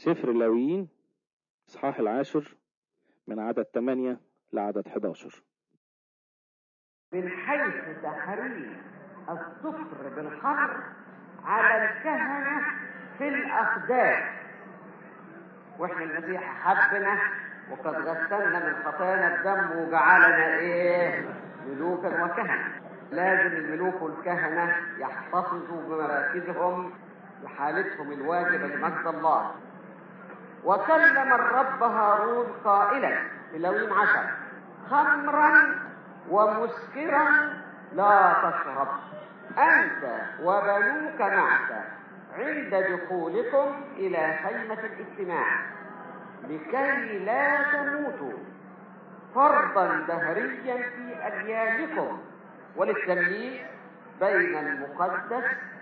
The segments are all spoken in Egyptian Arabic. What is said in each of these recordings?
سفر اللاويين إصحاح العاشر من عدد 8 لعدد 11 من حيث تحريم السكر بالخمر على الكهنة في الأقداس واحنا المسيح حبنا وقد غسلنا من خطايانا الدم وجعلنا ايه ملوكا وكهنة لازم الملوك والكهنة يحتفظوا بمراكزهم بحالتهم الواجبة لمجد الله وكلم الرب هارون قائلا في لوين عشر خمرا ومسكرا لا تشرب أنت وبنوك معك عند دخولكم إلى خيمة الاجتماع لكي لا تموتوا فرضا دهريا في أجيالكم وللتمييز بين المقدس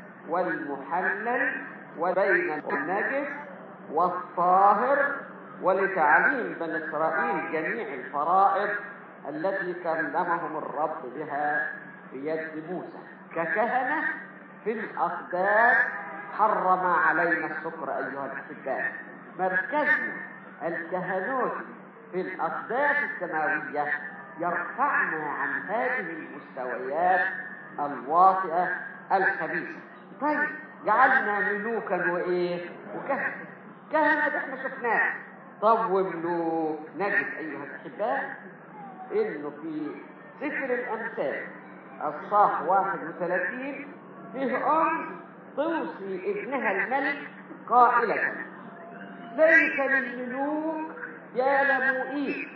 والمحلل وبين النجس والطاهر ولتعليم بني إسرائيل جميع الفرائض التي كلمهم الرب بها في يد موسى ككهنة في الأقداس حرم علينا السكر أيها الأحباء مركزنا الكهنوتي في الأقداس السماوية يرفعنا عن هذه المستويات الواطئة الخبيثة طيب جعلنا ملوكا وإيه وكهنة كهنة ده احنا شفناه طب وملوك نجد أيها الأحباء إنه في سفر الأمثال الصاح 31 فيه أم توصي ابنها الملك قائلة ليس للملوك يا لمؤيد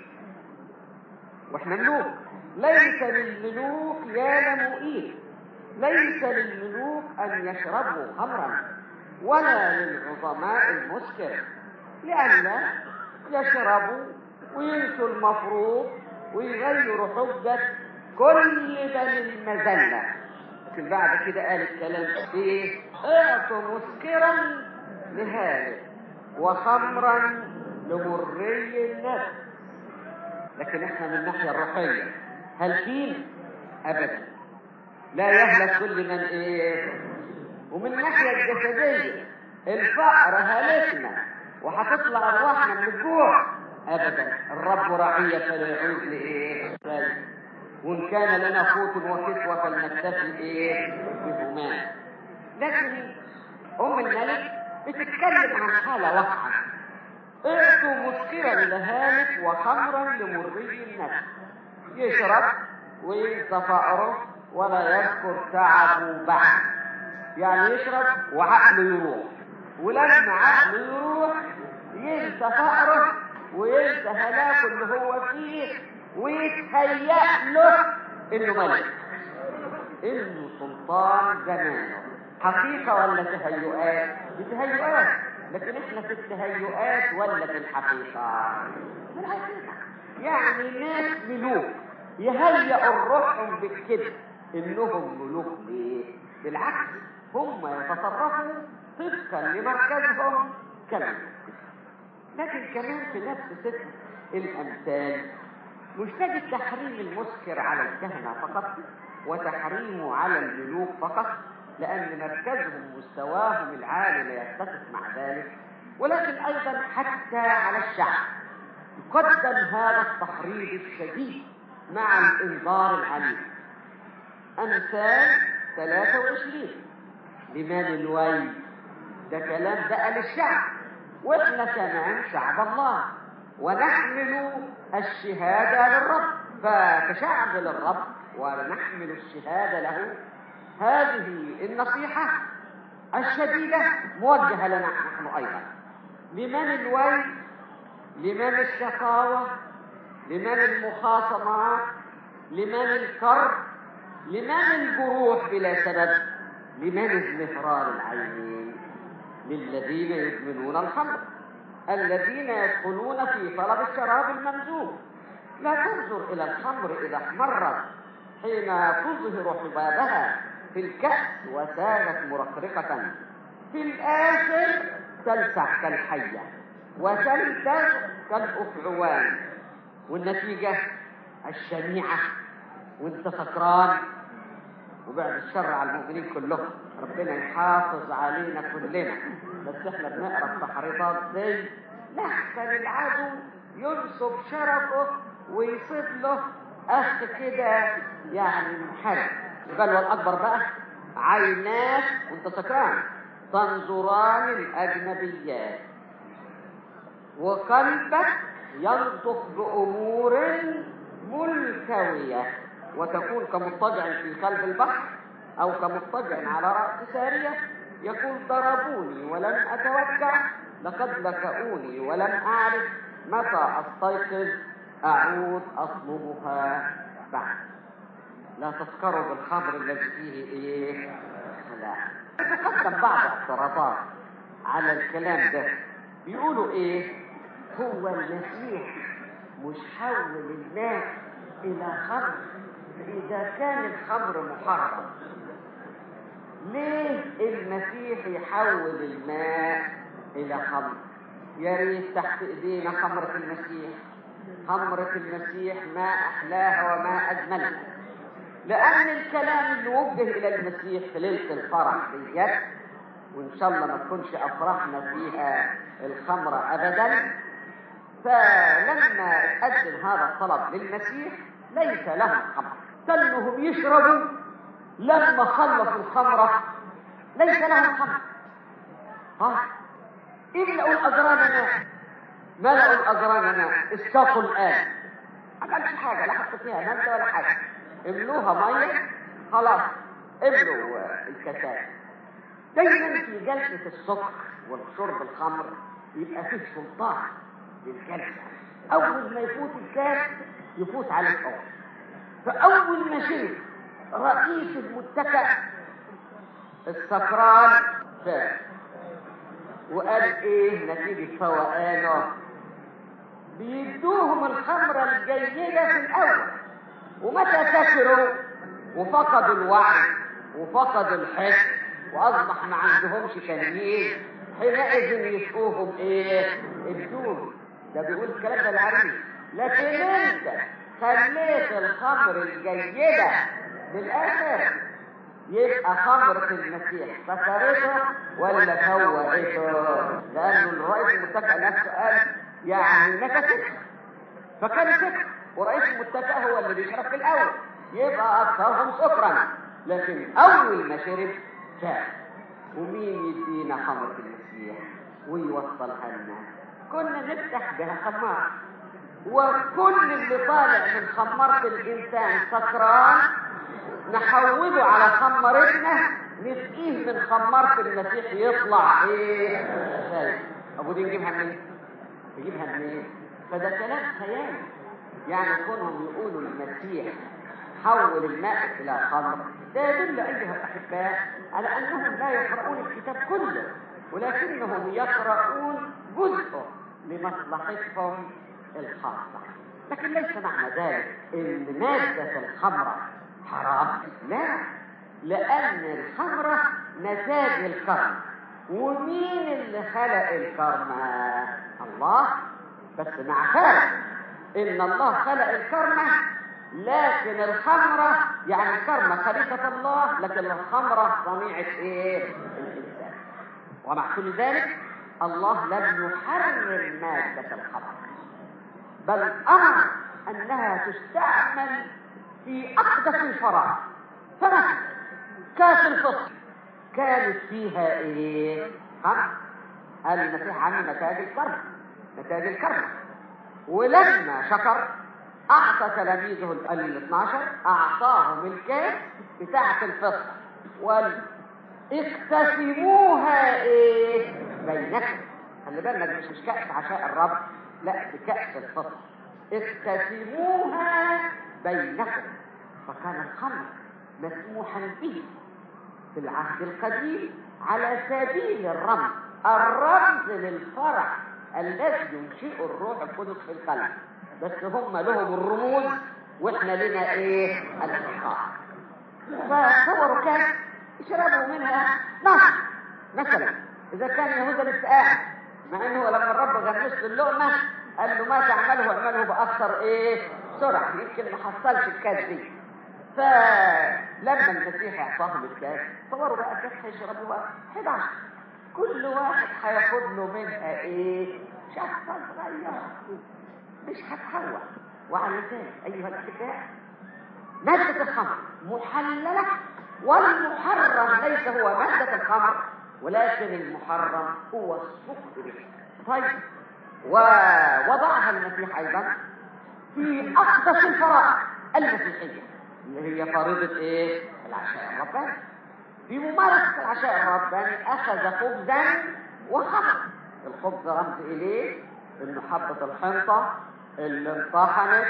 واحنا ملوك ليس للملوك يا لمؤيد ليس للملوك أن يشربوا خمرا ولا للعظماء المسكر لئلا يشربوا وينسوا المفروض ويغيروا حجة كل بني المذلة لكن بعد كده قال الكلام ايه اعطوا مسكرا لهالك وخمرا لمري النفس لكن احنا من الناحية الروحية هل فين ابدا لا يهلك كل من ايه ومن الناحية الجسدية الفقر هلكنا وهتطلع ارواحنا من الجوع ابدا الرب رعية فلا يعود لايه وان كان لنا قوت وكسوة فلنكتفي ايه بهما لكن ام الملك بتتكلم عن حالة واقعة اعطوا مسكرا لهالك وخمرا لمري النفس يشرب وينسى فقره ولا يذكر تعبه بعد يعني يشرب وعقله يروح ولما عقله يروح ينسى فقره وينسى هلاكه اللي هو فيه ويتهيأ له انه ملك انه سلطان زمانه حقيقة ولا تهيؤات؟ بتهيؤات لكن احنا في التهيؤات ولا في الحقيقة؟ في الحقيقة يعني ناس ملوك يهيئوا روحهم بالكذب انهم ملوك ليه؟ بالعكس هم يتصرفوا طبقا لمركزهم كملوك لكن كمان في نفس سفر الامثال مش تجد تحريم المسكر على الكهنة فقط وتحريمه على الملوك فقط لأن مركزهم مستواهم العالي لا يتفق مع ذلك ولكن أيضا حتى على الشعب يقدم هذا التحريض الشديد مع الإنذار العنيف أمثال 23 لمن الويل ده كلام بقى للشعب واحنا كمان شعب الله ونحمل الشهادة للرب فكشعب للرب ونحمل الشهادة له هذه النصيحة الشديدة موجهة لنا نحن أيضا لمن الويل لمن الشقاوة لمن المخاصمات لمن الكر لمن الجروح بلا سبب لمن ازمهرار العينين للذين يدمنون الخمر الذين يدخلون في طلب الشراب الممزوج لا تنظر إلى الخمر إذا احمرت حين تظهر حبابها في الكأس وسالت مرقرقة في الآخر تلسع كالحية وتلتز كالأفعوان والنتيجة الشنيعة وانت سكران وبعد الشر على المؤمنين كلهم ربنا يحافظ علينا كلنا بس احنا بنقرا التحريضات دي لحسن العدو ينصب شرفه ويصيب له اخ كده يعني منحرف قال والاكبر بقى عيناك وانت سكران تنظران الاجنبيات وقلبك ينطق بامور ملتويه وتكون كمضطجع في قلب البحر او كمضطجع على راس ساريه يقول ضربوني ولم اتوجع لقد لكؤوني ولم اعرف متى استيقظ اعود اطلبها بعد لا تسكروا بالخمر الذي فيه ايه لا تقدم بعض اعتراضات على الكلام ده بيقولوا ايه هو المسيح مش حول الناس الى خمر اذا كان الخمر محرم ليه المسيح يحول الماء الى خمر يا ريت تحت ايدينا خمرة المسيح خمرة المسيح ما احلاها وما اجملها لان الكلام اللي وجه الى المسيح في ليله الفرح ديت وان شاء الله ما تكونش افرحنا فيها الخمره ابدا فلما قدم هذا الطلب للمسيح ليس لهم خمر كانهم يشربوا لما خلصوا الخمره ليس لهم خمر ها املأوا الاجران ماء ملأوا الاجران ماء استاقوا الان ما قالش حاجه لا حط فيها ماده ولا حاجه املوها ميه خلاص املوا الكاسات دايما في جلسه السكر وشرب الخمر يبقى فيه سلطان للجلسه اول ما يفوت الكاس يفوت على الاول فاول ما شرب رئيس المتكأ السكران فات وقال ايه نتيجة فوقانه بيدوهم الخمرة الجيدة في الأول ومتى سكروا وفقدوا الوعي وفقدوا الحس وأصبح ما عندهمش تمييز حينئذ يسقوهم ايه الدون ده بيقول الكلام ده العربي لكن انت خليت الخمر الجيدة للآخر يبقى خمرة المسيح سكرته ولا فوقته لأنه الرئيس المتكئ نفسه قال يعني نكست فكان سكر ورئيس المتكئ هو اللي بيشرب في الأول يبقى أكثرهم سكرا لكن أول ما شرب فات ومين يدينا خمرة المسيح ويوصلها لنا كنا نفتح بها خمار وكل اللي طالع من خمرة الإنسان سكران نحوله على خمرتنا نسقيه من خمرة المسيح يطلع ايه شاي ابو دي نجيبها منين نجيبها منين فده كلام خيالي يعني كونهم يقولوا المسيح حول الماء الى خمر ده يدل ايها الاحباء على انهم لا يقرؤون الكتاب كله ولكنهم يقرؤون جزء لمصلحتهم الخاصه لكن ليس معنى ذلك ان ماده الخمره حرام لا لأن الخمرة نتاج الكرم ومين اللي خلق الكرم الله بس مع فرق إن الله خلق الكرمة لكن الخمرة يعني الكرمة خليقة الله لكن الخمرة صنيعة إيه؟ الإنسان ومع كل ذلك الله لم يحرر مادة الخمر بل أمر أنها تستعمل في أقدس الفراغ فمثلا كاس الفطر كانت فيها ايه؟ خمر قال المسيح عن نتاج الكرم نتاج الكرم ولما شكر أعطى تلاميذه ال 12 أعطاهم الكاس بتاعة الفطر وقال اقتسموها ايه؟ بينكم خلي بالك مش مش كأس عشاء الرب لا بكأس الفطر اقتسموها بينكم فكان الخمر مسموحا به في العهد القديم على سبيل الرمز الرمز للفرح الذي ينشئ الروح القدس في القلب بس هم لهم الرموز واحنا لنا ايه الحقائق فصوروا كان يشربوا منها نصر مثلا اذا كان يهوذا لسه قاعد مع انه لما الرب غمس له اللقمه قال له ما تعمله اعمله باكثر ايه سرعه يمكن ما حصلش الكاس دي فلما المسيح اعطاهم الكاس تصوروا بقى الكاس هيشربوا بقى 11 كل واحد هياخد له منها ايه شخصة صغيرة مش هتحول وعلى ذلك ايها الاحباء مادة الخمر محللة والمحرم ليس هو مادة الخمر ولكن المحرم هو السكر به طيب ووضعها المسيح ايضا في اقدس الفرائض المسيحيه اللي هي فريضه ايه العشاء الرباني في ممارسه العشاء الرباني اخذ خبزا وخمر الخبز رمز اليه انه حبه الحنطه اللي انطحنت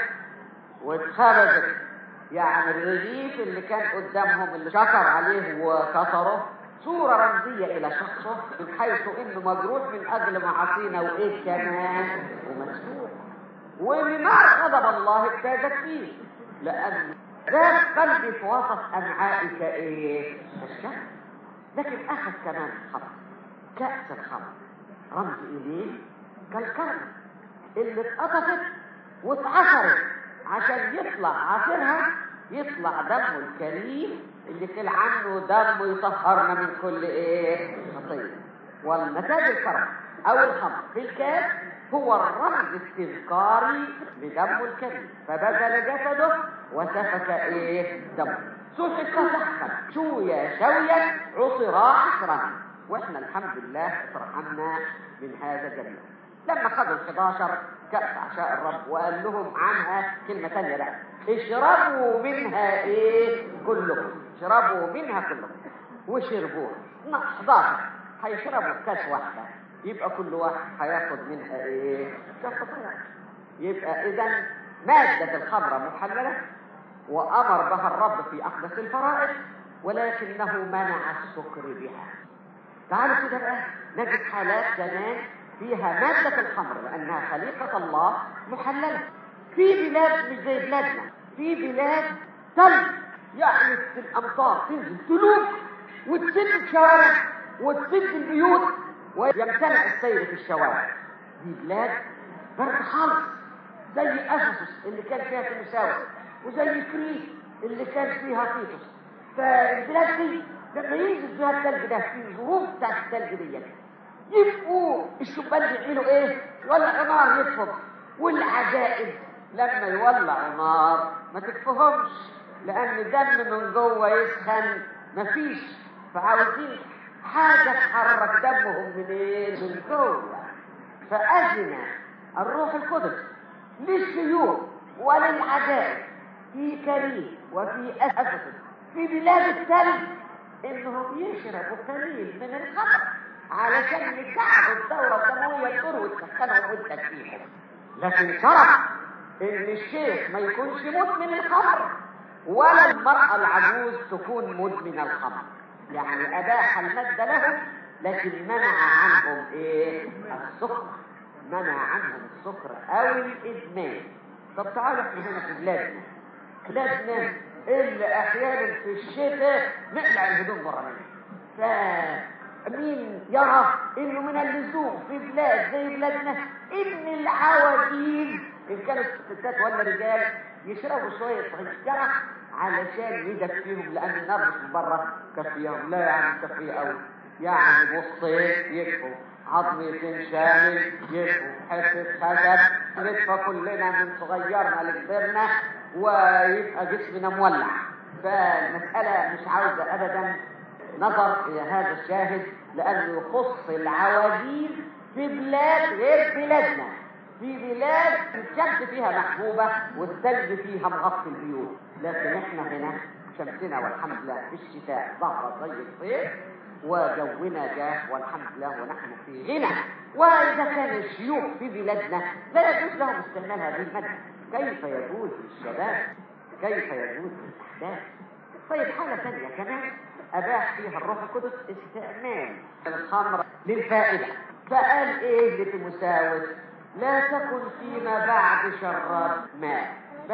واتخبزت يعني الرغيف اللي كان قدامهم اللي شكر عليه وكسره صورة رمزية إلى شخصه من حيث إنه مجروح من أجل معاصينا وإيه كمان ومسلوب ولنار غضب الله اجتازت فيه لأن ذات قلبي في وسط أمعائك إيه؟ الشر لكن أخذ كمان الخمر كأس الخمر رمز إليه كالكرمة اللي اتقطفت واتعصرت عشان يطلع عصرها يطلع دمه الكريم اللي قيل عنه دمه يطهرنا من كل ايه خطيه والنتاج الكرم او الخمر في الكاس هو الرمز التذكاري لدمه الكريم فبذل جسده وسفك ايه دمه سحق سحقا شويا شويا عصرا عصرا واحنا الحمد لله اترحمنا من هذا الجميع لما خدوا ال 11 كأس عشاء الرب وقال لهم عنها كلمة ثانية بقى اشربوا منها ايه كلكم اشربوا منها كلكم وشربوها 11 هيشربوا كاس واحدة يبقى كل واحد هياخد منها ايه كاس صغير يبقى اذا مادة الخمرة محللة وامر بها الرب في اقدس الفرائض ولكنه منع السكر بها تعالوا كده بقى نجد حالات زمان فيها مادة الخمر لأنها خليقة الله محللة في بلاد مش زي بلادنا في بلاد تلج يعني في الأمطار تنزل تلوج وتسد الشوارع وتسد البيوت ويمتنع السير في الشوارع دي بلاد برد خالص زي أفسس اللي كان فيها تيموساوس وزي كريت اللي كان فيها تيتوس فالبلاد دي لما ينزل فيها الثلج ده في ظروف بتاعت الثلج دي يبقوا الشبان بيعملوا ايه يولع نار يطفط والعجائب لما يولع نار ما تكفهمش لان الدم من جوه يسخن مفيش فعاوزين حاجه تحرك دمهم منين من جوه فاذن الروح القدس للشيوخ وللعجائب في كريم وفي افسس في بلاد الثلج انهم يشربوا قليل من الخمر علشان يساعدوا الدورة الدموية يقدروا يسخنهم والتكفيهم لكن شرط ان الشيخ ما يكونش مدمن الخمر ولا المرأة العجوز تكون مدمنة الخمر يعني اباح المادة لهم لكن منع عنهم ايه السكر منع عنهم السكر او الادمان طب تعالوا احنا هنا في بلادنا بلادنا اللي احيانا في الشتاء نقلع الهدوم بره منها مين يرى انه من اللزوم في بلاد زي بلادنا ان العواجيز ان كانوا ستات ولا رجال يشربوا شويه سجاره علشان يدفيهم لان النار مش من بره كفيهم لا يعني كفيه قوي يعني بصين يكفوا عظمتين شامل يكفوا حته خشب ندفى كلنا من صغيرنا لكبرنا ويبقى جسمنا مولع فالمساله مش عاوزه ابدا نظر الى هذا الشاهد لانه يخص العواجيز في بلاد غير بلادنا في بلاد الشمس فيها محبوبه والثلج فيها مغطي البيوت لكن احنا هنا شمسنا والحمد لله في الشتاء ظهر زي الصيف وجونا جاف والحمد لله ونحن في غنى واذا كان الشيوخ في بلادنا لا يجوز لهم استعمال هذه الماده كيف يجوز للشباب كيف يجوز للاحداث طيب حاله ثانيه كمان أباح فيها الروح القدس استعمال الخمر للفائدة فقال إيه لتيموساوس لا تكن فيما بعد شراب ماء بل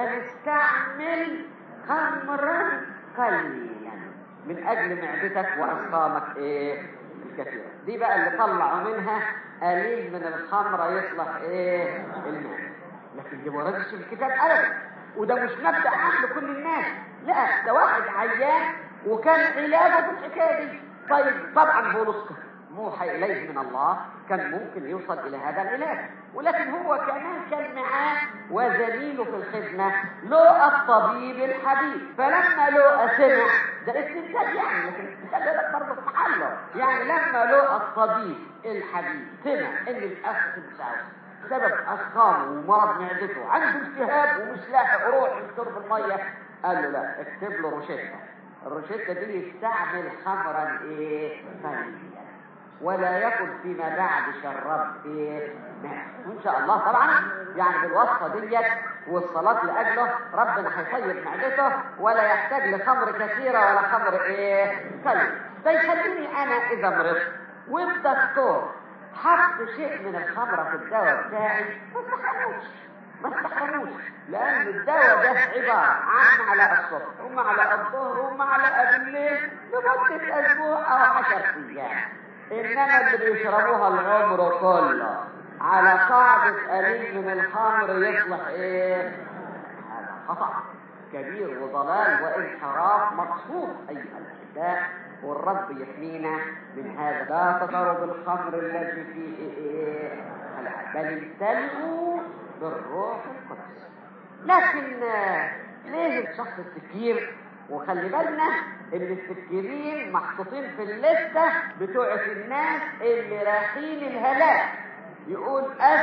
استعمل خمرا قليلا من أجل معدتك وأسقامك إيه الكثيرة دي بقى اللي طلعوا منها قليل من الخمرة يصلح إيه الماء لكن دي ما وردش في الكتاب أبدا وده مش مبدأ عام لكل الناس لا ده واحد عيان وكان علاجه في الحكايه دي طيب طبعا بولس موحى إليه من الله كان ممكن يوصل إلى هذا العلاج ولكن هو كمان كان معاه وزميله في الخدمة لؤى الطبيب الحبيب فلما لؤى سمع ده استنتاج يعني لكن الاستنتاج ده برضه في محله يعني لما لؤى الطبيب الحبيب سمع ان الاخ بتاعه سبب اسقامه ومرض معدته عنده التهاب ومش لاحق يروح يشرب الميه قال له لا اكتب له روشته الروشته دي يستعمل خمرا ايه ثانيا ولا يكن فيما بعد شرب ايه ماء وان شاء الله طبعا يعني بالوصفه ديت والصلاه لاجله ربنا هيطيب معدته ولا يحتاج لخمر كثيره ولا خمر ايه قليل ده يخليني انا اذا مرضت والدكتور حط شيء من الخمره في الدواء بتاعي ما استحرموش ما استحرموش لان الدواء ده عباره عن معلقه الصبح ومعلقه الظهر ومعلقه بالليل لمده اسبوع او 10 ايام انما اللي بيشربوها العمر كله على قاعدة قليل من الخمر يصلح ايه هذا خطأ كبير وضلال وانحراف مقصود ايها الاحباء والرب يحمينا من هذا لا تشرب الخمر الذي فيه ايه بل امتلئوا بالروح القدس لكن ليه الشخص السكير وخلي بالنا ان السكيرين محطوطين في الليسته بتوع الناس اللي رايحين الهلاك يقول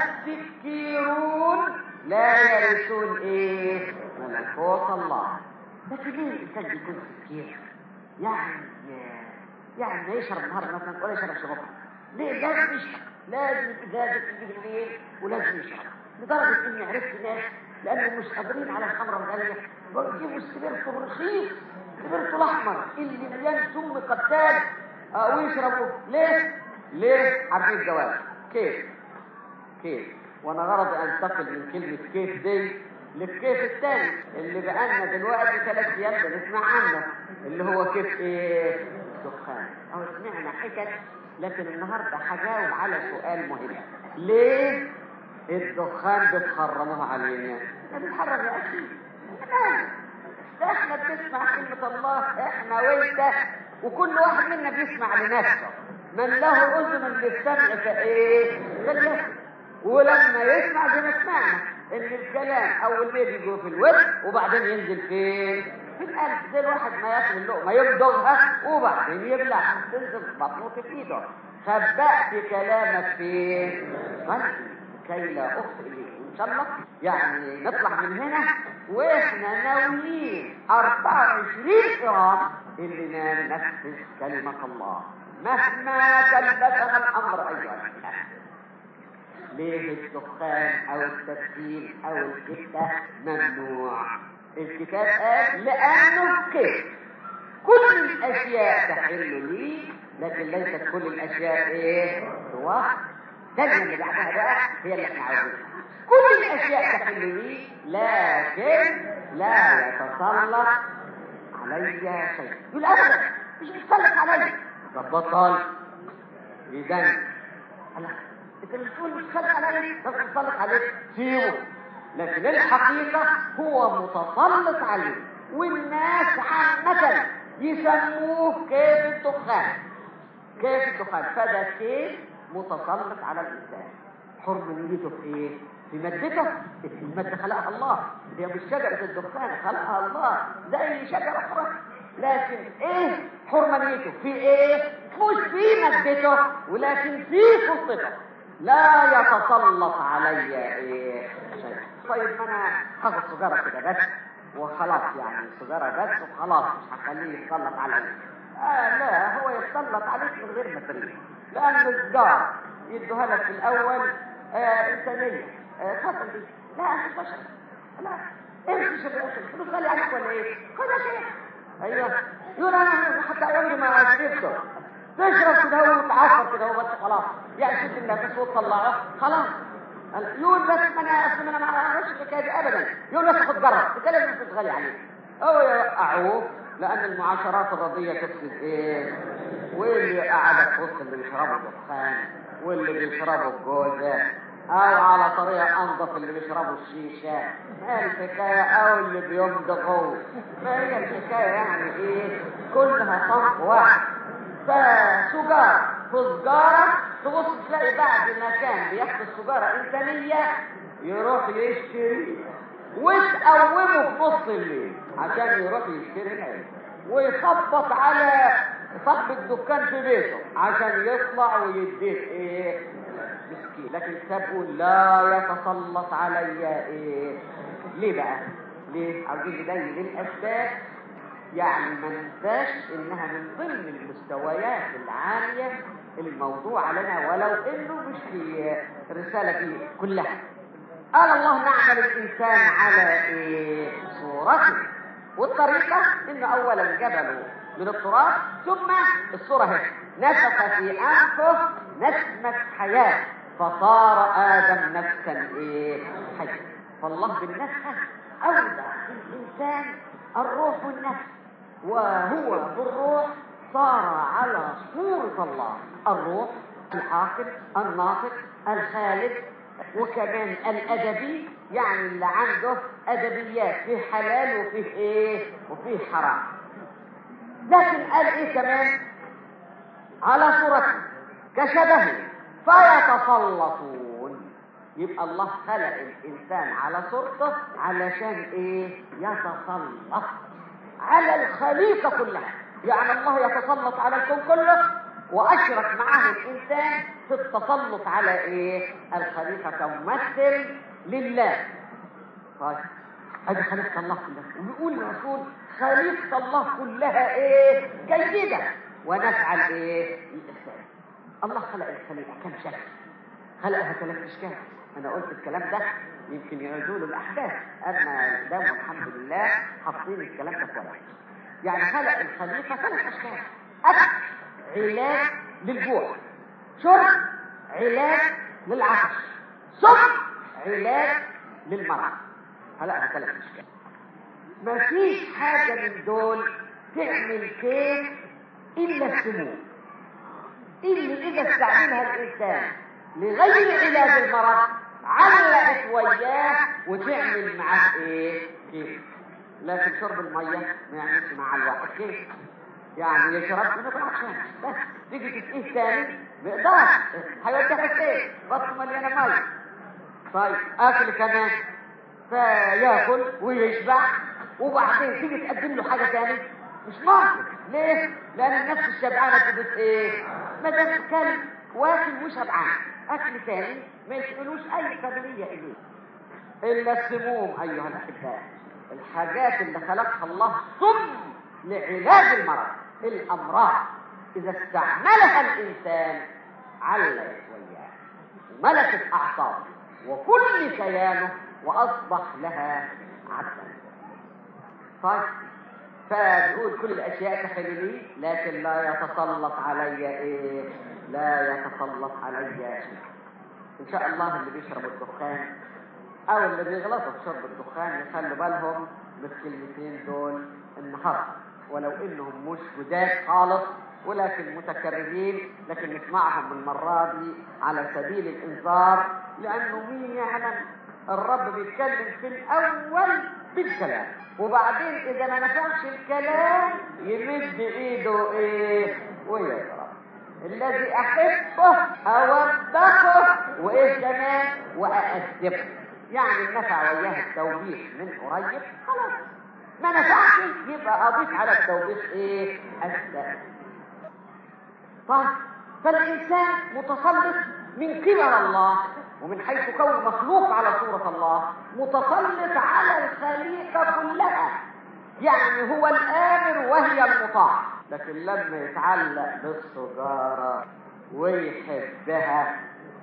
السكيرون لا يرثون ايه ملكوت الله لكن ليه الانسان بيكون سكير يعني يعني ما يشرب النهارده مثلا ولا يشرب بكره ليه لازم يشرب لازم ازازه تجي بالليل ولازم يشرب لدرجه اني عرفت ناس لانهم مش قادرين على الخمره الغاليه بيجيبوا السبيرتو الرخيص السبيرتو الاحمر اللي مليان سم قتال آه ويشربوا ليه؟ ليه؟ عارفين الجواب كيف؟ كيف؟ وانا غرض انتقل من كلمه كيف دي للكيف الثاني اللي بقالنا دلوقتي ثلاث ايام بنسمع عنه اللي هو كيف ايه؟ دخان او سمعنا حكت لكن النهارده هجاوب على سؤال مهم ليه الدخان بتحرموه علينا؟ ما بتحرم يا اخي ده احنا بنسمع كلمة الله احنا وانت وكل واحد منا بيسمع لنفسه من له اذن للسمع فايه فليسمع ولما يسمع زي ما سمعنا ان الكلام اول ما يجي في الودن وبعدين ينزل فين في القلب زي الواحد ما ياكل اللقمه يمضغها وبعدين يبلعها تنزل في بطنه في ايده خبأت كلامك فين قلبي كي لا اخطئ اليك ان شاء الله يعني نطلع من هنا واحنا ناويين 24 يوم اللي ننفذ كلمة الله مهما كلفنا الامر ايها الناس ليه الدخان او التدخين او الكتة ممنوع الكتاب قال لانه كيف كل الاشياء تحل لي لكن ليست كل الاشياء ايه واحد ده اللي بعدها بقى هي اللي احنا عاوزينها كل الاشياء تحل لي لكن لا يتسلط علي شيء يقول ابدا مش بيتسلط علي طب بطل اذا انت مش تقول مش بيتسلط علي طب بيتسلط عليك سيبه لكن الحقيقه هو متسلط عليه والناس عامه يسموه كيف الدخان كيف الدخان فده كيف متسلط على الانسان حرمانيته في ايه في مادته المادة خلقها الله هي مش شجرة الدخان خلقها الله زي شجرة أخرى لكن ايه حرمانيته في ايه مش في مادته ولكن في خطته لا يتسلط علي ايه شيء طيب ما انا هاخد سيجارة كده بس وخلاص يعني سيجارة بس وخلاص مش هخليه يتسلط علي آه لا هو يتسلط عليك من غير ما تريد لأن الجار يدوها لك في الأول آه إنسانية اتفضل دي لا انا مش بشرب لا امشي شرب الفلوس غالي عليك ولا ايه خد يا شيخ ايوه يقول انا حتى عمري ما شربته تشرب كده وتعفر كده وبس خلاص يعني شفت النفس وتطلعه خلاص يقول بس ما انا اصل انا ما اعرفش الحكايه دي ابدا يقول بس خد جرب انت لازم تتغلي عليه هو يوقعوه لان المعاشرات الرضيه تفسد ايه واللي قعدك في وسط اللي بيشربوا دخان واللي بيشربوا الجوزه او على طريقة انظف اللي بيشربوا الشيشة ما الحكاية او اللي بيمضغوا ما هي الحكاية يعني ايه كلها صنف واحد فسجار في سجارة تبص تلاقي بعد ما كان بياخد السجارة إنسانية يروح يشتري وتقومه في نص الليل عشان يروح يشتري العلم ويخبط على صاحب الدكان في بيته عشان يطلع ويديه ايه مسكين لكن الكتاب لا يتسلط علي ايه ليه بقى ليه عاوزين نبين الاسباب يعني ما ننساش انها من ضمن المستويات العاليه الموضوع لنا ولو انه مش في الرساله دي كلها قال الله نعمل الانسان على ايه صورته والطريقه انه اولا جبله من التراب ثم الصوره هي نفخ في انفه نسمه حياه فصار ادم نفسا ايه حيا فالله بالنفخه اودع في الانسان الروح والنفس وهو بالروح صار على صورة الله الروح العاقل الناطق الخالد وكمان الأدبي يعني اللي عنده أدبيات فيه حلال وفيه إيه وفيه حرام لكن قال إيه كمان على صورته كشبهه فيتسلطون يبقى الله خلق الإنسان على صورته علشان إيه يتسلط على الخليقة كلها يعني الله يتسلط على الكون كله وأشرك معه الإنسان في التسلط على إيه الخليقة كممثل لله طيب هذه خليقة الله كلها وبيقول الرسول خليقة الله كلها إيه جيدة ونفعل إيه الإنسان الله خلق الخليقة كم شكل خلقها ثلاث أشكال أنا قلت الكلام ده يمكن يعيدوا له الأحداث أما دام الحمد لله حاطين الكلام ده كويس يعني خلق الخليقة ثلاث أشكال أكل علاج للجوع شرب علاج للعطش صبح علاج للمرض خلقها ثلاث أشكال مفيش حاجة من دول تعمل كيف إلا السموم اللي إذا استعملها الإنسان لغير علاج المرض علقت وياه وتعمل معاه ايه كيف لكن شرب الميه ما يعملش مع الواحد كيف يعني يشرب من عشان بس تيجي تسقيه تاني ما يقدرش هيوديها فين بطنه مليانه ميه طيب اكل كمان فياكل ويشبع وبعدين تيجي تقدم له حاجه تاني مش ممكن ليه؟ لان النفس الشبعانه تبص ايه؟ ما دام كل واكل وشبعان اكل ثاني ما يشغلوش اي قابليه اليه الا السموم ايها الاحباء الحاجات اللي خلقها الله سم لعلاج المرض الامراض اذا استعملها الانسان علت وياه وملكت اعصابه وكل كيانه واصبح لها عبدا طيب فبيقول كل الاشياء تحل لي لكن لا يتسلط علي ايه لا يتسلط علي شيء ان شاء الله اللي بيشربوا الدخان او اللي بيغلطوا في شرب الدخان يخلوا بالهم بالكلمتين دول النهارده ولو انهم مش جداد خالص ولكن متكررين لكن نسمعهم المرة دي على سبيل الانذار لانه مين يعلم الرب بيتكلم في الاول بالكلام وبعدين اذا ما نفعش الكلام يمد ايده ايه ويضرب الذي احبه اوبخه وايه كمان واادبه يعني نفع وياه التوبيخ من قريب خلاص ما نفعش يبقى اضيف على التوبيخ ايه السبب طيب فالانسان متسلط من قبل الله ومن حيث كونه مخلوق على صورة الله متسلط على الخليقة كلها يعني هو الآمر وهي المطاع لكن لما يتعلق بالسجارة ويحبها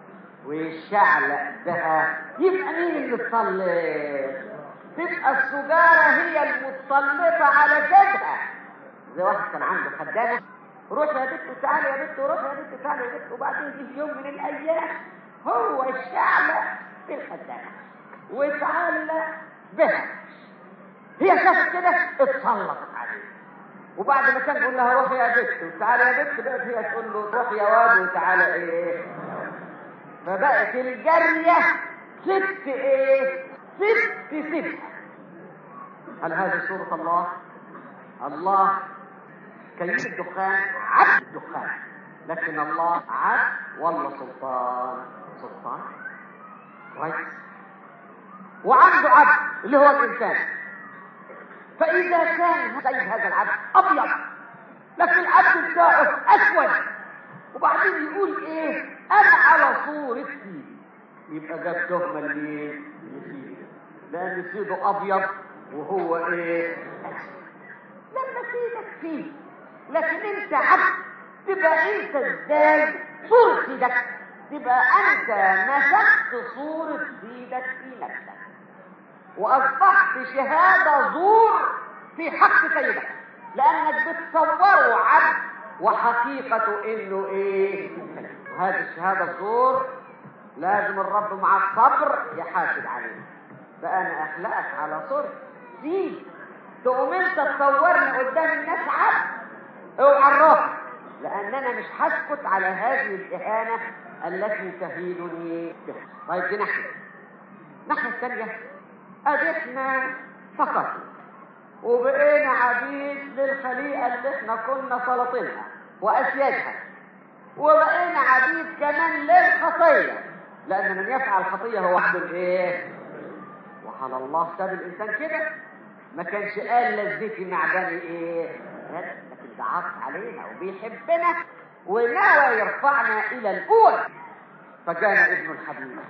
ويشعلق بها يبقى مين اللي اتسلط؟ تبقى السجارة هي المتسلطة على جدها زي واحد كان عنده خدامة روح يا بنت تعالي يا بنت وروح يا بنت تعالي يا بنت وبعدين يجي يوم من الأيام هو الشعلق بالخدامة ويتعلق بها هي شافت كده اتسلطت عليه وبعد ما كان يقول لها روحي يا بنت وتعالي يا بنت بقت هي تقول له روح يا واد وتعالى ايه فبقت الجارية ست ايه ست ست هل هذه صورة الله الله كيف الدخان عبد الدخان لكن الله عدل ولا سلطان سلطان كويس وعنده عبد اللي هو الانسان فاذا كان زي هذا العبد ابيض لكن العبد بتاعه اسود وبعدين يقول ايه انا على صورتي يبقى جاب تهمه لمين لسيده لان سيده ابيض وهو ايه اسود لما سيدك فيه لكن انت عبد تبقى انت ازاي صورة سيدك تبقى انت مسكت صورة سيدك في نفسك واصبحت شهادة زور في حق سيدك لانك بتصوره عبد وحقيقته انه ايه وهذه الشهادة الزور لازم الرب مع الصبر يحاسب عليه فانا اخلقك على صورة سيد تقوم انت تصورني قدام الناس عبد اوعى الروح لان انا مش هسكت على هذه الاهانه التي تهينني بها طيب دي ناحيه الناحيه الثانيه ادي احنا فقط وبقينا عبيد للخليقه اللي احنا كنا سلاطينها واسيادها وبقينا عبيد كمان للخطيه لان من يفعل خطيه هو عبد الايه وعلى الله ساب الانسان كده ما كانش قال لذتي معدني ايه لكن ده عطف علينا وبيحبنا وناوى يرفعنا الى الاول فكان ابن الحبيب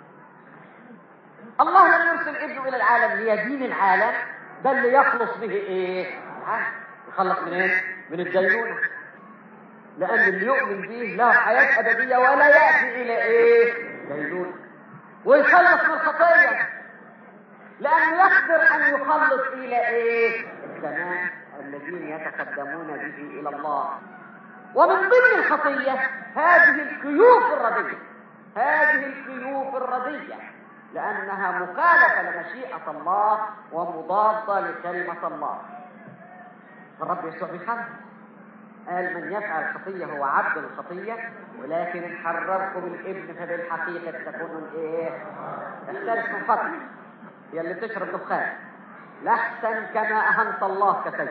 الله لم يرسل ابنه الى العالم ليدين العالم بل ليخلص به ايه يخلص من ايه من الدينونه لان اللي يؤمن به له حياه ابديه ولا ياتي الى ايه دينونه ويخلص من الخطيه لأنه يقدر أن يخلص إلى إيه؟ السماء الذين يتقدمون به إلى الله. ومن ضمن الخطية هذه الكيوف الردية. هذه الكيوف الردية لأنها مخالفة لمشيئة الله ومضادة لكلمة الله. الرب يسوع بيخالف. قال من يفعل الخطية هو عبد الخطية ولكن إن حرركم الابن فبالحقيقة تكونوا إيه؟ اختلف من فضلك. يا اللي بتشرب دخان لحسن كما أهنت الله كسيد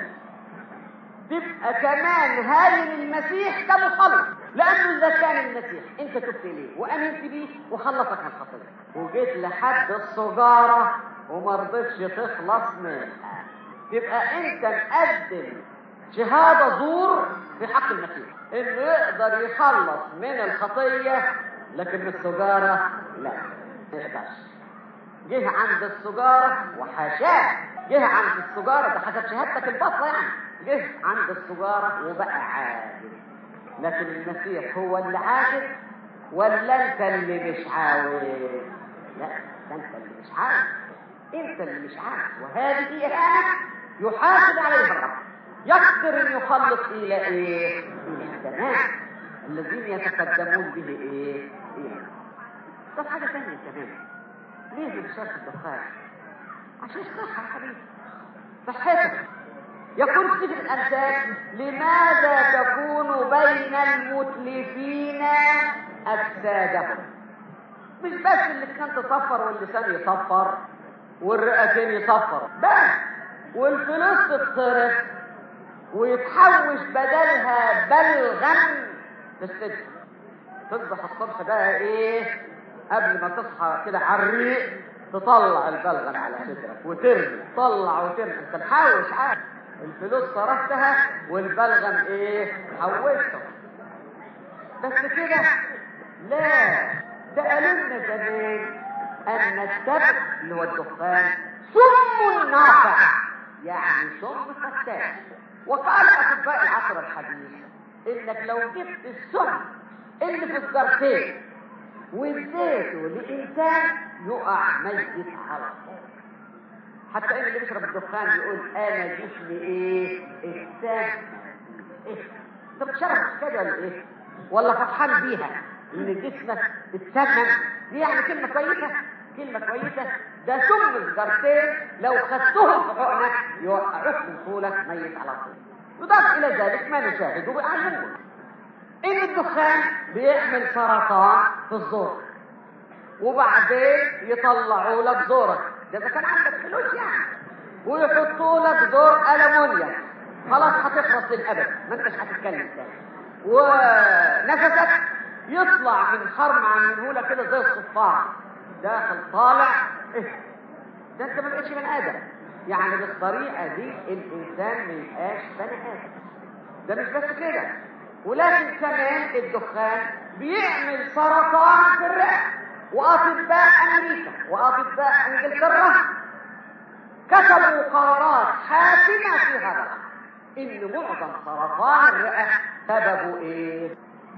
تبقى كمان هاين المسيح كمخلص لأنه إذا كان المسيح أنت تبت إليه وأمنت بيه وخلصك من الخطية وجيت لحد السجارة وما رضيتش تخلص منها تبقى أنت مقدم شهادة زور في حق المسيح إنه يقدر يخلص من الخطية لكن من السجارة لا ما يقدرش جه عند السجارة وحاشاه جه عند السجارة ده حسب شهادتك البطلة يعني جه عند السجارة وبقى عادل لكن المسيح هو اللي عادل ولا انت اللي مش عاوز لا ده انت اللي مش عاوز انت اللي مش عاوز وهذه اهانة يحاسب عليها الرب يقدر ان يخلص الى ايه الى السماء الذين يتقدمون به ايه ايه طب حاجة ثانية كمان ليه بشرط الدخان عشان صحة يا حبيبي صحتك يقول في الأمثال لماذا تكون بين المتلفين أجسادهم مش بس اللسان تصفر واللسان يصفر والرئتين يصفر بس والفلوس تتصرف ويتحوش بدلها بلغا في السجن تصبح الصبح بقى ايه قبل ما تصحى كده على الريق تطلع البلغم على صدرك وترمي طلع وترمي انت محوش عارف الفلوس صرفتها والبلغم ايه حوشته بس كده لا ده قالوا لنا زمان ان السبب اللي هو الدخان سم نافع يعني سم فتاك وقال اطباء العصر الحديث انك لو جبت السم اللي في الزرتين واديته لانسان يقع ميت على طول حتى ان اللي بيشرب الدخان يقول انا جسمي ايه انسان ايه انت بتشرب كده ولا ايه ولا فرحان بيها ان جسمك اتسمم دي يعني كلمه كويسه كلمه كويسه ده سم الزرتين لو خدتهم في حقنك يوقعوك من طولك ميت على طول يضاف الى ذلك ما نشاهده باعيننا ان الدخان بيعمل سرطان في الزور وبعدين يطلعوا لك زورك ده اذا كان عندك فلوس يعني ويحطوا لك زور المونيا خلاص هتخلص للابد ما انتش هتتكلم تاني ونفسك يطلع من خرم عامله لك كده زي الصفار داخل طالع ايه ده انت ما بقتش بني ادم يعني بالطريقه دي الانسان ما يبقاش بني ادم ده مش بس كده ولكن كمان الدخان بيعمل سرطان في الرئه واطباء امريكا واطباء انجلترا كتبوا قرارات حاسمه في هذا ان معظم سرطان الرئه سببه ايه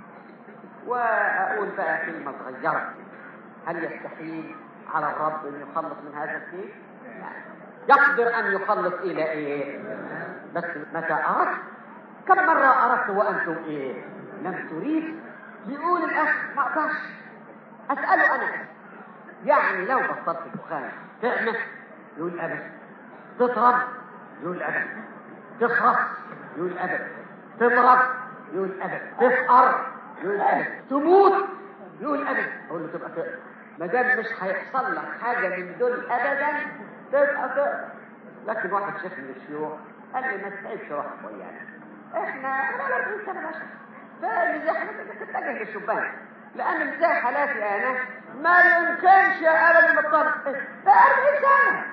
واقول بقى كلمه صغيره هل يستحيل على الرب ان يخلص من هذا الشيء يقدر ان يخلص الى ايه بس متى اردت كم مره اردت وانتم ايه لم تريد بيقول الاخ ما اقدرش اساله انا يعني لو بطلت الدخان تعمل يقول ابدا تطرب يقول ابدا تخرس يقول ابدا تمرض يقول ابدا تفقر يقول ابدا تموت يقول ابدا اقول له تبقى تقدر ما دام مش هيحصل لك حاجه من دول ابدا تبقى تقدر لكن واحد شيخ من الشيوخ قال لي ما تتعبش روحك ويانا احنا انا 40 سنه بشر فاللي زي حالتك تتجه للشبان لان اللي زي حالاتي انا ما يمكنش ابدا بطل ده 40 سنه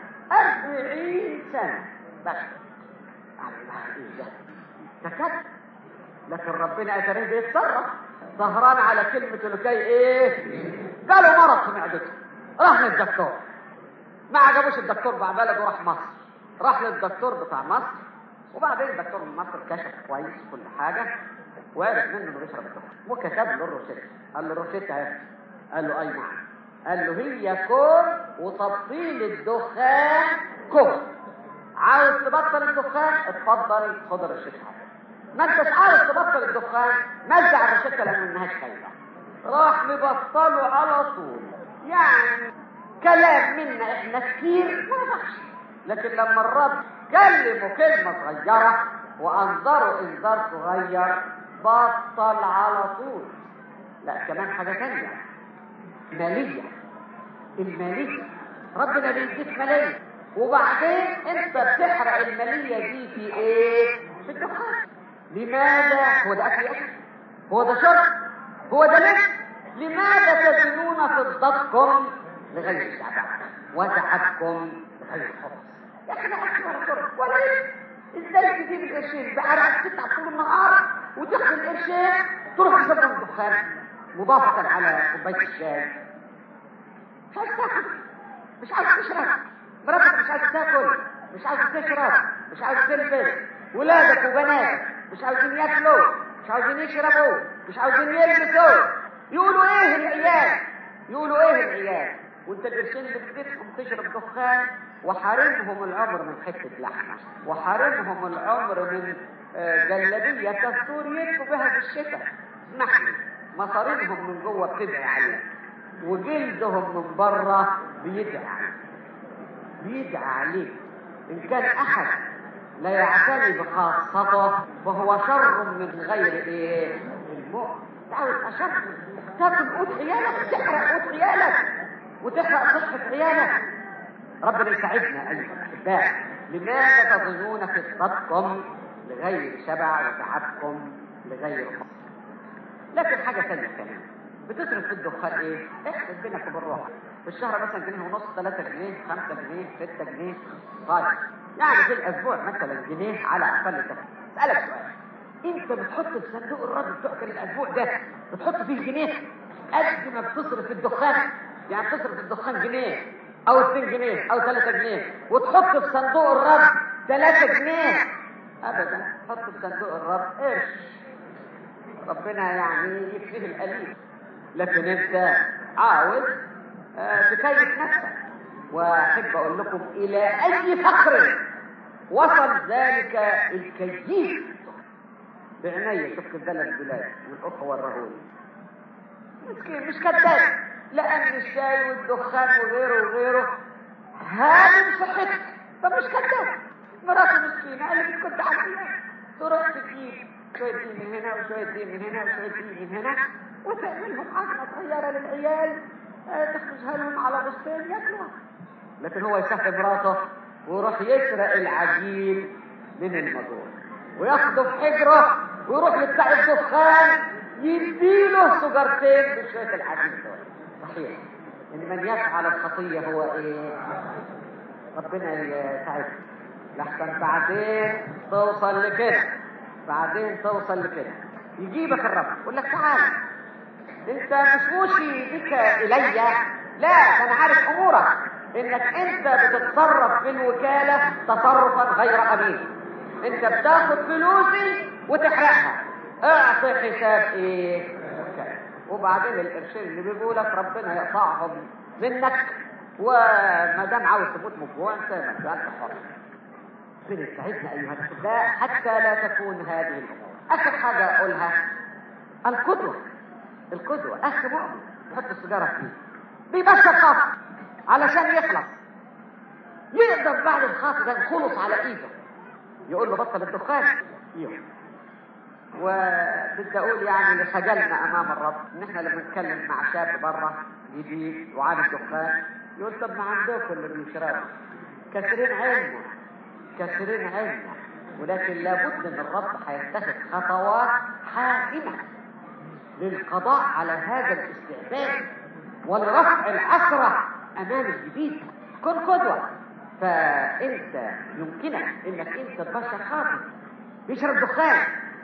40 سنه بشر ايه ده تكت لكن ربنا اتريه بيتصرف سهران على كلمة لكي ايه قالوا مرض في معدته راح للدكتور ما عجبوش الدكتور بتاع بلده وراح مصر راح للدكتور بتاع مصر وبعدين الدكتور من مصر كشف كويس كل حاجة وعرف منه انه بيشرب الدخان وكتب له الروشته قال له الروشته اهي قال له اي نعم قال له هي كون وتبطيل الدخان كون عاوز تبطل الدخان اتفضل خد الروشته ما انتش عاوز تبطل الدخان نزع الروشته لان منهاش خير راح مبطله على طول يعني كلام منا احنا كتير ما نفعش لكن لما الرب كلمه كلمة صغيرة وانظره انذار صغير بطل على طول لا كمان حاجة تانية مالية المالية ربنا بيديك مالية وبعدين انت بتحرق المالية دي في ايه؟ في الدخان لماذا؟ هو ده اكل اكل هو ده شرب هو ده لبس لماذا تزنون فضتكم لغير الشعب وذهبكم لغير الخبز يا اخي اكل ولا شرب ولا لبس ازاي تجيب القرشين بعرق تتعب طول النهار وتاخد القرشين تروح تشرب الدخان مضافة على كوباية الشاي مش عايز تاكل مش عايز تشرب مراتك مش عايز تاكل مش عايز تشرب مش عايز تلبس ولادك وبناتك مش عايزين ياكلوا مش عايزين يشربوا مش عايزين يلبسوا يقولوا ايه العيال يقولوا ايه العيال وانت القرشين اللي بتدفهم تشرب دخان وحارمهم العمر من حته لحمه وحارمهم العمر من جلابيه كستور يدفوا بها في الشتاء اسمح لي مصارينهم من جوه بتدعي عليك وجلدهم من بره بيدعي عليك بيدعي عليك ان كان احد لا يعتني بخاصته فهو شر من غير ايه المؤمن تعال اشر تاكل قوت عيالك تحرق قوت عيالك وتحرق صحة عيالك ربنا يساعدنا ايها الاحباء لماذا تظنون فطرتكم لغير شبع وتعبكم لغير خبز لكن حاجة ثانية كمان بتصرف في الدخان ايه؟ احسب بينك وبين روحك في الشهر مثلا جنيه ونص 3 جنيه 5 جنيه 6 جنيه طيب يعني في الاسبوع مثلا جنيه على اقل تكلفه اسالك سؤال انت بتحط في صندوق الرد بتاعك الاسبوع ده بتحط فيه جنيه قد ما بتصرف في الدخان يعني بتصرف في الدخان جنيه او 2 جنيه او 3 جنيه وتحط في صندوق الرد 3 جنيه ابدا حط في صندوق الرد قرش ربنا يعني يكفيه القليل لكن انت عاوز آه تكيف نفسك واحب اقول لكم الى اي فقر وصل ذلك الكيف بعناية شوف كذلك البلاد والاخوه ورهوني مسكين مش كذاب لان الشاي والدخان وغيره وغيره هادم صحتك فمش كذاب مراته مسكينه اللي كنت عارفها تروح تجيب شويه دي من هنا وشويه دي من هنا وشويه دي من هنا وتعملهم عزمه صغيره للعيال تخرجها لهم على بسطين ياكلوها لكن هو يسحب مراته ويروح يسرق العجين من المجور وياخده في حجره ويروح لبتاع الدخان يديله سجارتين بشويه الحديد دول صحيح ان من يفعل الخطيه هو ايه ربنا يساعدنا لحسن بعدين توصل لكده بعدين توصل لكده يجيبك الرب يقول لك تعال انت مش موشي بك الي لا انا عارف امورك انك انت بتتصرف في الوكاله تصرفا غير امين انت بتاخد فلوسي وتحرقها اعطي حساب ايه وبعدين القرشين اللي بيقول لك ربنا يقطعهم منك وما دام عاوز تموت من جوع انت انت حر ربنا يسعدنا ايها الاحباء حتى لا تكون هذه الامور اخر حاجه اقولها القدوه القدوه اخ مؤمن يحط السيجاره فيه بيبشر خاطر علشان يخلص يقدر بعد الخاطر ده يخلص على ايده يقول له بطل الدخان يوم وبدي اقول يعني خجلنا امام الرب ان احنا لما نتكلم مع شاب بره جديد وعن الدخان يقول طب ما عندكم اللي بيشربوا كسرين عيننا كسرين عيننا ولكن لابد ان الرب هيتخذ خطوات حاسمه للقضاء على هذا الاستعباد ولرفع العثره امام الجديد كن قدوه فانت يمكنك انك انت تبشر خاطر يشرب دخان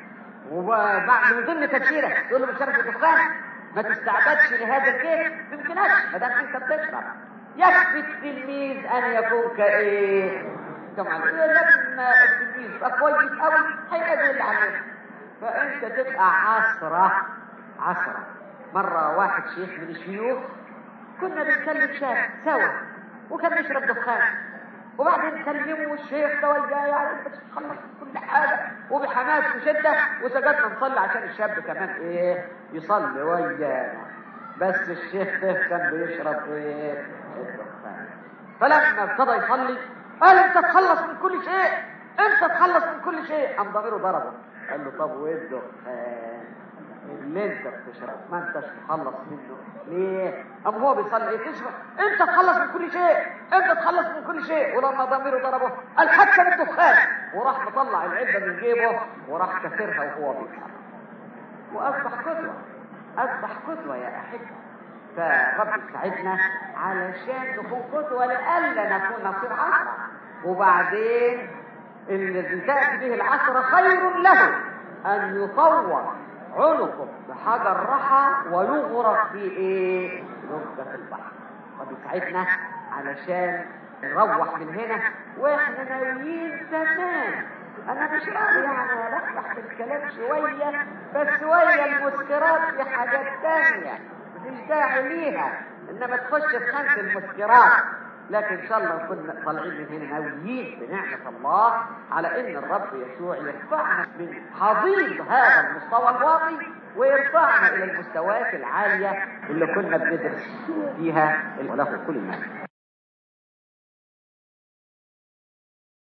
وبعد من ضمن تبشيره تقول له بشرب الدخان ما تستعبدش لهذا الكيف ما يمكنكش ما دام انت بتشرب يكفي التلميذ ان يكون كايه طبعا لما التلميذ يبقى كويس قوي هيقدر اللي عليه فانت تبقى عصره عصره مره واحد شيخ من الشيوخ كنا بنكلم شاب سوا وكان بيشرب دخان وبعدين كلموا الشيخ ده والجاي يعني بس خلص كل حاجه وبحماس وشده وسجدنا نصلي عشان الشاب كمان ايه يصلي ويانا بس الشيخ ده كان بيشرب ايه الدخان فلما ابتدى يصلي قال انت تخلص من كل شيء انت تخلص من كل شيء قام ضميره ضربه قال له طب وايه الدخان اللي انت بتشرب ما انتش تخلص منه ليه؟ اما هو بيصلي ايه تشرب انت تخلص من كل شيء انت تخلص من كل شيء ولما ضميره ضربه قال حتى من الدخان وراح مطلع العده من جيبه وراح كسرها وهو بيشرب واصبح قدوه اصبح قدوه يا احبه فرب يساعدنا علشان نكون قدوه لئلا نكون نصير عشره وبعدين الذي تاتي به العشره خير له ان يطور عنقه بحجر رحى ويغرق في ايه؟ نقطة البحر طب يساعدنا علشان نروح من هنا واحنا ناويين تمام انا مش راضي يعني بفتح في الكلام شوية بس شوية المسكرات في حاجات تانية مفيش داعي ليها انما تخش في خانة المسكرات لكن ان شاء الله نكون طالعين من هنا ناويين بنعمة الله على ان الرب يسوع يرفعنا من حضيض هذا المستوى الواطي ويرفعنا الى المستويات العالية اللي كنا بندرس فيها وله كل المجد